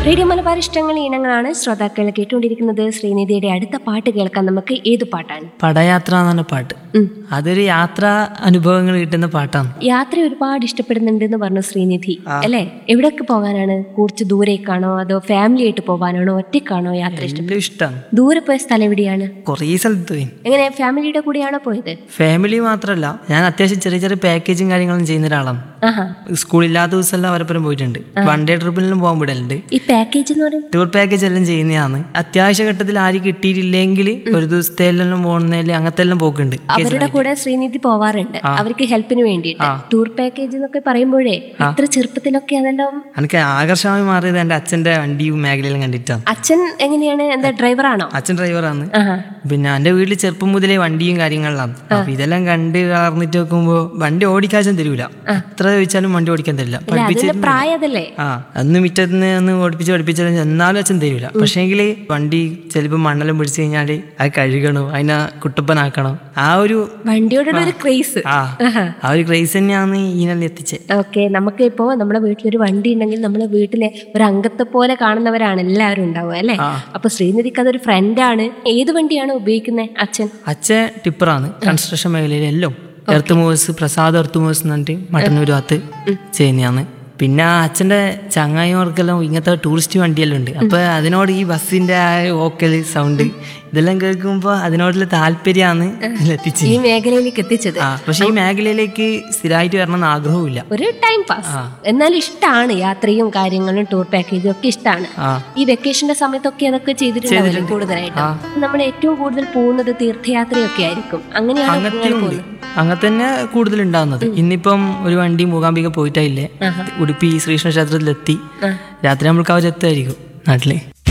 Radio Malabar ഇഷ്ടങ്ങൾ ഇനങ്ങളാണ് ശ്രോതാക്കൾ കേട്ടുകൊണ്ടിരിക്കുന്നത് ശ്രീനിധിയുടെ അടുത്ത പാട്ട് കേൾക്കാൻ നമുക്ക് ഏത് പാട്ടാണ് പടയാത്ര എന്ന് പറഞ്ഞ പാട്ട് ഉം. അതൊരു യാത്രാ അനുഭവങ്ങൾ കിട്ടുന്ന പാട്ടാണ് യാത്ര ഒരുപാട് ഇഷ്ടപ്പെടുന്നുണ്ട് എന്ന് പറഞ്ഞു ശ്രീനിധി അല്ലേ എവിടെയൊക്കെ പോകാനാണ് കുറച്ച് ദൂരേക്കാണോ അതോ ഫാമിലി ആയിട്ട് പോകാനാണോ ഒറ്റയ്ക്കാണോ യാത്ര ഇഷ്ടം എല്ലാം ഇഷ്ടമാണ് ദൂരെ പോയ സ്ഥലം എവിടെയാണ് കുറേ സ്ഥലത്ത് പോയി എങ്ങനെ ഫാമിലിയുടെ കൂടെയാണോ പോയത് ഫാമിലി മാത്രമല്ല ഞാൻ അത്യാവശ്യം ചെറിയ ചെറിയ പാക്കേജും കാര്യങ്ങളും ചെയ്യുന്ന ഒരാളാണ് ആഹാ സ്കൂളില്ലാത്ത ദിവസമെല്ലാം അവരപ്പുറം പോയിട്ടുണ്ട് വൺ ഡേ ട്രിപ്പിലെല്ലാം പോകാൻ വിടലുണ്ട് ഈ പാക്കേജ് എന്ന് പറയും ടൂർ പാക്കേജ് എല്ലാം ചെയ്യുന്നതാണ് അത്യാവശ്യ ഘട്ടത്തിൽ ആരും കിട്ടിയിട്ടില്ലെങ്കിൽ ഒരു ദിവസത്തെ എല്ലാം പോകുന്നതിൽ അങ്ങനത്തെ എല്ലാം പോക്കുണ്ട് അവരുടെ കൂടെ ശ്രീനിധി പോവാറുണ്ട് അവർക്ക് ഹെൽപ്പിന് വേണ്ടിയിട്ട് ടൂർ പാക്കേജ് എന്നൊക്കെ പറയുമ്പോഴേ ഇത്ര ചെറുപ്പത്തിലൊക്കെ അതെല്ലാം എനിക്ക് ആകർഷമായി മാറിയത് എൻ്റെ അച്ഛൻ്റെ വണ്ടിയും മേഖലയിലും കണ്ടിട്ടാണ് അച്ഛൻ എങ്ങനെയാണ് എന്താ ഡ്രൈവറാണോ അച്ഛൻ ഡ്രൈവറാണ് ആഹാ പിന്നെ എൻ്റെ വീട്ടിൽ ചെറുപ്പം മുതലേ വണ്ടിയും കാര്യങ്ങളിലാണ് അപ്പൊ ഇതെല്ലാം കണ്ട് വളർന്നിട്ട് നോക്കുമ്പോ വണ്ടി ഓടിക്കാശം തരൂല എത്ര ചോദിച്ചാലും വണ്ടി ഓടിക്കാൻ തരില്ല പഠിപ്പിച്ച് അതിന്റെ പ്രായം അതല്ലേ ആ അന്ന് മുറ്റത്ത് ഒന്ന് ഓടിപ്പിച്ച് പഠിപ്പിച്ചാലും എന്നാലും അച്ഛൻ തരൂല പക്ഷേങ്കിൽ വണ്ടി ചിലപ്പോൾ മണ്ണെല്ലാം പിടിച്ചു കഴിഞ്ഞാല് അത് കഴുകണം അതിനെ കുട്ടപ്പനാക്കണം ആ ഒരു വണ്ടിയോടുള്ള ഒരു ക്രേസ് ആ ആ ഒരു ക്രൈസ് തന്നെയാണ് ഈനെല്ലാം എത്തിച്ചത് ഓക്കെ നമുക്ക് ഇപ്പോ നമ്മുടെ വീട്ടിലൊരു വണ്ടി ഉണ്ടെങ്കിൽ നമ്മളെ വീട്ടിലെ ഒരു അംഗത്തെ പോലെ കാണുന്നവരാണ് എല്ലാവരും ഉണ്ടാവുക അല്ലേ അപ്പൊ ശ്രീനിധിക്ക് അതൊരു ഫ്രണ്ടാണ് ഏത് വണ്ടിയാണ് ഉപയോഗിക്കുന്നത് അച്ഛൻ അച്ഛൻ ടിപ്പറാണ് കൺസ്ട്രക്ഷൻ മേഖലയിൽ എല്ലാം earth movers Prasad earth movers എന്ന് പറഞ്ഞിട്ട് മട്ടന്നൂർ ഭാഗത്ത് ചെയ്യുന്നതാണ് പിന്നെ ആ അച്ഛൻ്റെ ചങ്ങായിമാർക്കെല്ലാം ഇങ്ങനത്തെ ടൂറിസ്റ്റ് വണ്ടിയെല്ലാം ഉണ്ട് അപ്പൊ അതിനോട് ഈ ബസ്സിന്റെ ആ ഓക്കല് സൗണ്ട് ഇതെല്ലാം കേൾക്കുമ്പോൾ അതിനോടുള്ള താല്പര്യമാണ് ഇതിലെത്തിച്ച് ഈ മേഖലയിലേക്ക് എത്തിച്ചത് ആ പക്ഷെ ഈ മേഖലയിലേക്ക് സ്ഥിരമായിട്ട് വരണമെന്ന് ആഗ്രഹമില്ല ഒരു ടൈം പാസ് എന്നാലും ഇഷ്ടമാണ് യാത്രയും കാര്യങ്ങളും ടൂർ പാക്കേജും ഒക്കെ ഇഷ്ടമാണ് ആ ഈ വെക്കേഷന്റെ സമയത്തൊക്കെ അതൊക്കെ ചെയ്തിട്ടുണ്ടാവില്ലേ കൂടുതലായിട്ട് നമ്മൾ ഏറ്റവും കൂടുതൽ പോകുന്നത് തീർത്ഥയാത്രയൊക്കെ ആയിരിക്കും അങ്ങനെയാണ് അങ്ങനത്തെ ഉണ്ട് അങ്ങനെ തന്നെ കൂടുതൽ ഉണ്ടാവുന്നത് ഇന്നിപ്പം ഒരു വണ്ടി മൂകാംബിക പോയിട്ടായില്ലേ ഉടുപ്പി ശ്രീകൃഷ്ണ ക്ഷേത്രത്തിലെത്തി രാത്രി നമ്മൾ കവചെത്തായിരിക്കും നാട്ടില്